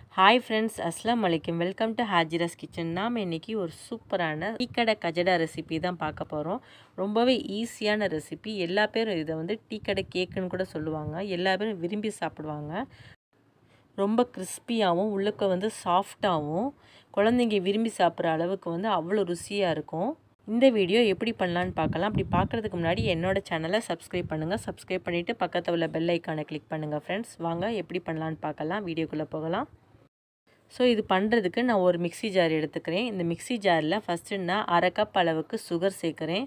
hi friends அஸ்லாம் வலைக்கம் welcome to ஹாஜிராஸ் kitchen நாம் இன்றைக்கி ஒரு சூப்பரான டீக்கடை கஜடா ரெசிபி தான் பார்க்க போகிறோம் ரொம்பவே ஈஸியான ரெசிபி எல்லா பேரும் இதை வந்து டீக்கடை கேக்குன்னு கூட சொல்லுவாங்க எல்லா பேரும் விரும்பி சாப்பிடுவாங்க ரொம்ப கிறிஸ்பியாகவும் உள்ளுக்க வந்து சாஃப்டாகவும் குழந்தைங்க விரும்பி சாப்பிட்ற அளவுக்கு வந்து அவ்வளோ ருசியாக இருக்கும் இந்த வீடியோ எப்படி பண்ணலான்னு பார்க்கலாம் அப்படி பார்க்குறதுக்கு முன்னாடி என்னோடய சேனலை சப்ஸ்கிரைப் பண்ணுங்கள் சப்ஸ்கிரைப் பண்ணிவிட்டு பக்கத்தில் உள்ள பெல் ஐக்கானை கிளிக் பண்ணுங்கள் ஃப்ரெண்ட்ஸ் வாங்க எப்படி பண்ணலான்னு பார்க்கலாம் வீடியோக்குள்ளே போகலாம் ஸோ இது பண்ணுறதுக்கு நான் ஒரு மிக்சி ஜார் எடுத்துக்கிறேன் இந்த மிக்சி ஜாரில் ஃபஸ்ட்டு நான் அரை கப் அளவுக்கு சுகர் சேர்க்குறேன்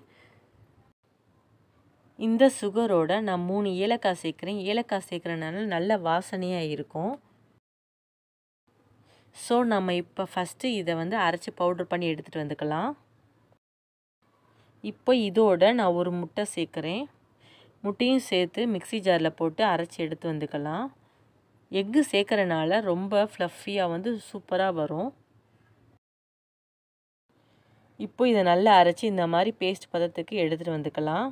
இந்த சுகரோட நான் மூணு ஏலக்காய் சேர்க்குறேன் ஏலக்காய் சேர்க்குறனால நல்ல வாசனையாக இருக்கும் ஸோ நம்ம இப்போ ஃபஸ்ட்டு இதை வந்து அரைச்சி பவுட்ரு பண்ணி எடுத்துகிட்டு வந்துக்கலாம் இப்போ இதோட நான் ஒரு முட்டை சேர்க்குறேன் முட்டையும் சேர்த்து மிக்சி ஜாரில் போட்டு அரைச்சி எடுத்து வந்துக்கலாம் எக்கு சேர்க்குறனால ரொம்ப ஃப்ளஃபியாக வந்து சூப்பராக வரும் இப்போ இதை நல்லா அரைச்சி இந்த மாதிரி பேஸ்ட் பதத்துக்கு எடுத்துகிட்டு வந்துக்கலாம்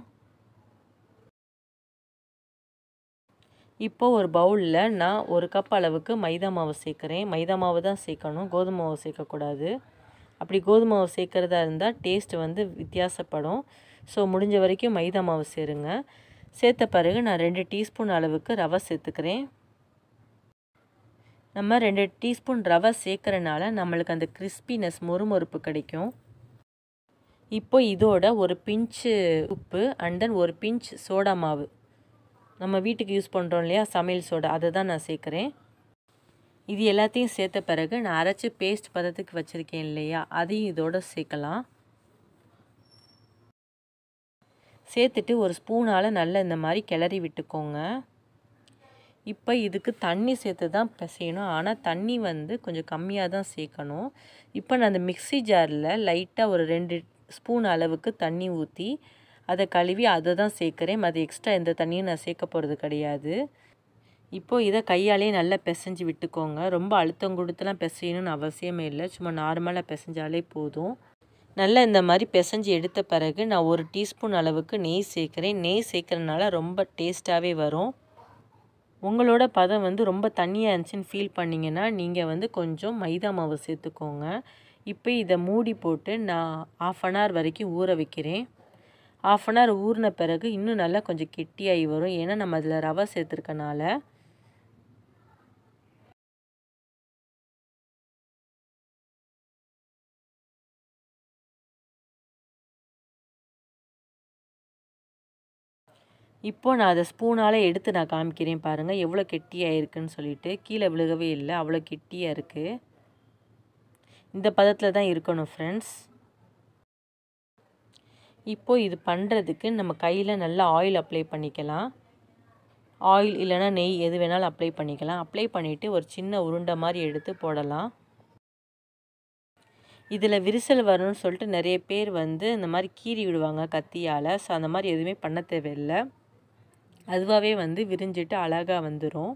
இப்போ ஒரு பவுலில் நான் ஒரு கப் அளவுக்கு மைதா மாவு சேர்க்குறேன் மைதா மாவு தான் சேர்க்கணும் கோதுமை மாவு சேர்க்கக்கூடாது அப்படி கோதுமை மாவு சேர்க்குறதா இருந்தால் டேஸ்ட் வந்து வித்தியாசப்படும் ஸோ முடிஞ்ச வரைக்கும் மைதா மாவு சேருங்க சேர்த்த பிறகு நான் ரெண்டு டீஸ்பூன் அளவுக்கு ரவை சேர்த்துக்கிறேன் நம்ம ரெண்டு டீஸ்பூன் ரவை சேர்க்குறனால நம்மளுக்கு அந்த கிறிஸ்பினஸ் மொறுமொறுப்பு கிடைக்கும் இப்போ இதோட ஒரு பிஞ்சு உப்பு அண்ட் தென் ஒரு பிஞ்ச் சோடா மாவு நம்ம வீட்டுக்கு யூஸ் பண்ணுறோம் இல்லையா சமையல் சோடா அதை தான் நான் சேர்க்குறேன் இது எல்லாத்தையும் சேர்த்த பிறகு நான் அரைச்சி பேஸ்ட் பதத்துக்கு வச்சுருக்கேன் இல்லையா அதையும் இதோட சேர்க்கலாம் சேர்த்துட்டு ஒரு ஸ்பூனால் நல்லா இந்த மாதிரி கிளறி விட்டுக்கோங்க இப்போ இதுக்கு தண்ணி சேர்த்து தான் பிசையணும் ஆனால் தண்ணி வந்து கொஞ்சம் கம்மியாக தான் சேர்க்கணும் இப்போ நான் அந்த மிக்சி ஜாரில் லைட்டாக ஒரு ரெண்டு ஸ்பூன் அளவுக்கு தண்ணி ஊற்றி அதை கழுவி அதை தான் சேர்க்குறேன் அது எக்ஸ்ட்ரா எந்த தண்ணியும் நான் சேர்க்க போகிறது கிடையாது இப்போது இதை கையாலே நல்லா பிசைஞ்சு விட்டுக்கோங்க ரொம்ப அழுத்தம் கொடுத்துலாம் பிசையணும்னு அவசியமே இல்லை சும்மா நார்மலாக பிசைஞ்சாலே போதும் நல்லா இந்த மாதிரி பிசைஞ்சு எடுத்த பிறகு நான் ஒரு டீஸ்பூன் அளவுக்கு நெய் சேர்க்குறேன் நெய் சேர்க்குறதுனால ரொம்ப டேஸ்ட்டாகவே வரும் உங்களோட பதம் வந்து ரொம்ப தண்ணியாக இருந்துச்சுன்னு ஃபீல் பண்ணிங்கன்னா நீங்கள் வந்து கொஞ்சம் மைதா மாவு சேர்த்துக்கோங்க இப்போ இதை மூடி போட்டு நான் ஆஃப் அன் ஹவர் வரைக்கும் ஊற வைக்கிறேன் ஆஃப் அன் ஹவர் ஊறின பிறகு இன்னும் நல்லா கொஞ்சம் கெட்டியாகி வரும் ஏன்னா நம்ம அதில் ரவை சேர்த்துருக்கனால இப்போது நான் அதை ஸ்பூனால் எடுத்து நான் காமிக்கிறேன் பாருங்கள் எவ்வளோ கெட்டியாக இருக்குன்னு சொல்லிட்டு கீழே விழுகவே இல்லை அவ்வளோ கெட்டியாக இருக்குது இந்த பதத்தில் தான் இருக்கணும் ஃப்ரெண்ட்ஸ் இப்போது இது பண்ணுறதுக்கு நம்ம கையில் நல்லா ஆயில் அப்ளை பண்ணிக்கலாம் ஆயில் இல்லைனா நெய் எது வேணாலும் அப்ளை பண்ணிக்கலாம் அப்ளை பண்ணிவிட்டு ஒரு சின்ன உருண்டை மாதிரி எடுத்து போடலாம் இதில் விரிசல் வரணும்னு சொல்லிட்டு நிறைய பேர் வந்து இந்த மாதிரி கீறி விடுவாங்க கத்தியால் ஸோ அந்த மாதிரி எதுவுமே பண்ண தேவையில்லை அதுவாகவே வந்து விரிஞ்சிட்டு அழகாக வந்துடும்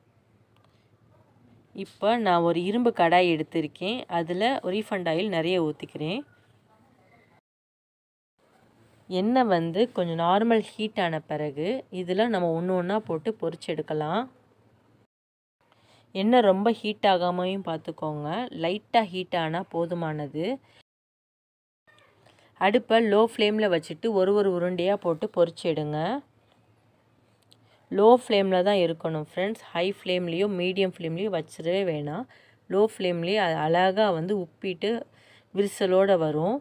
இப்போ நான் ஒரு இரும்பு கடாய் எடுத்திருக்கேன் அதில் ரீஃபண்ட் ஆயில் நிறைய ஊற்றிக்கிறேன் எண்ணெய் வந்து கொஞ்சம் நார்மல் ஹீட் ஆன பிறகு இதில் நம்ம ஒன்று ஒன்றா போட்டு பொரிச்சு எடுக்கலாம் எண்ணெய் ரொம்ப ஹீட் ஆகாமையும் பார்த்துக்கோங்க லைட்டாக ஹீட் ஆனால் போதுமானது அடுப்பை லோ ஃப்ளேமில் வச்சுட்டு ஒரு ஒரு உருண்டையாக போட்டு பொரிச்சு எடுங்க லோ ஃப்ளேமில் தான் இருக்கணும் ஃப்ரெண்ட்ஸ் ஹை ஃப்ளேம்லேயோ மீடியம் ஃப்ளேம்லேயோ வச்சிடவே வேணாம் லோ ஃப்ளேம்லேயே அது அழகாக வந்து உப்பிட்டு விரிசலோடு வரும்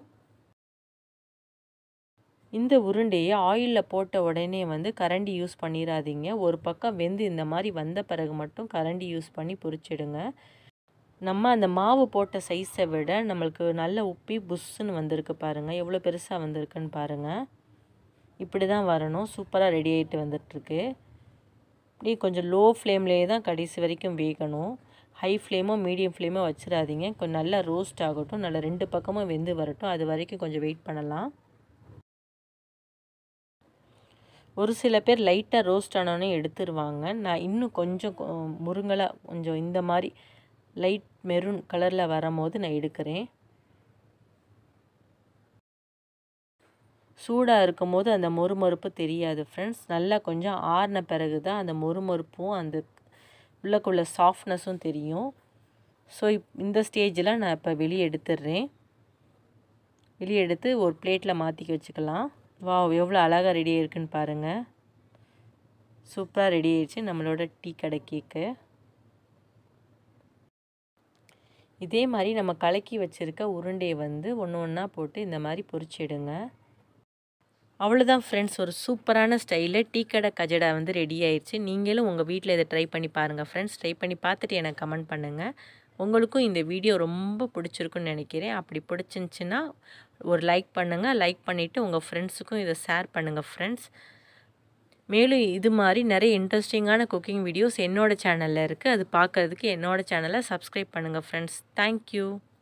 இந்த உருண்டையை ஆயிலில் போட்ட உடனே வந்து கரண்டி யூஸ் பண்ணிடாதீங்க ஒரு பக்கம் வெந்து இந்த மாதிரி வந்த பிறகு மட்டும் கரண்டி யூஸ் பண்ணி பொரிச்சிடுங்க நம்ம அந்த மாவு போட்ட சைஸை விட நம்மளுக்கு நல்ல உப்பி புஷ்ஷுன்னு வந்திருக்கு பாருங்கள் எவ்வளோ பெருசாக வந்திருக்குன்னு பாருங்கள் இப்படி தான் வரணும் சூப்பராக ரெடி ஆகிட்டு வந்துட்டுருக்கு இப்படியே கொஞ்சம் லோ ஃப்ளேம்லேயே தான் கடைசி வரைக்கும் வேகணும் ஹை ஃப்ளேமோ மீடியம் ஃப்ளேமோ வச்சிடாதீங்க கொஞ்சம் நல்லா ரோஸ்ட் ஆகட்டும் நல்லா ரெண்டு பக்கமும் வெந்து வரட்டும் அது வரைக்கும் கொஞ்சம் வெயிட் பண்ணலாம் ஒரு சில பேர் லைட்டாக ரோஸ்ட் ஆனோன்னே எடுத்துருவாங்க நான் இன்னும் கொஞ்சம் முருங்கலாக கொஞ்சம் இந்த மாதிரி லைட் மெரூன் கலரில் வரும்போது நான் எடுக்கிறேன் சூடாக இருக்கும் போது அந்த மொறுமொறுப்பு தெரியாது ஃப்ரெண்ட்ஸ் நல்லா கொஞ்சம் ஆறின பிறகு தான் அந்த மொறுமொறுப்பும் அந்த உள்ளக்குள்ள சாஃப்ட்னஸும் தெரியும் ஸோ இப் இந்த ஸ்டேஜில் நான் இப்போ வெளியே எடுத்துடுறேன் வெளியே எடுத்து ஒரு பிளேட்டில் மாற்றிக்க வச்சுக்கலாம் வா எவ்வளோ அழகாக ரெடி ஆயிருக்குன்னு பாருங்கள் சூப்பராக ரெடி ஆயிடுச்சு நம்மளோட டீ கடை கேக்கு இதே மாதிரி நம்ம கலக்கி வச்சுருக்க உருண்டையை வந்து ஒன்று ஒன்றா போட்டு இந்த மாதிரி பொரிச்சிடுங்க அவ்வளோதான் ஃப்ரெண்ட்ஸ் ஒரு சூப்பரான ஸ்டைலில் டீ கடை கஜடா வந்து ரெடி ஆயிடுச்சு நீங்களும் உங்கள் வீட்டில் இதை ட்ரை பண்ணி பாருங்கள் ஃப்ரெண்ட்ஸ் ட்ரை பண்ணி பார்த்துட்டு எனக்கு கமெண்ட் பண்ணுங்கள் உங்களுக்கும் இந்த வீடியோ ரொம்ப பிடிச்சிருக்குன்னு நினைக்கிறேன் அப்படி பிடிச்சிருந்துச்சின்னா ஒரு லைக் பண்ணுங்கள் லைக் பண்ணிவிட்டு உங்கள் ஃப்ரெண்ட்ஸுக்கும் இதை ஷேர் பண்ணுங்கள் ஃப்ரெண்ட்ஸ் மேலும் இது மாதிரி நிறைய இன்ட்ரெஸ்டிங்கான குக்கிங் வீடியோஸ் என்னோடய சேனலில் இருக்குது அது பார்க்குறதுக்கு என்னோடய சேனலை சப்ஸ்கிரைப் பண்ணுங்கள் ஃப்ரெண்ட்ஸ் தேங்க்யூ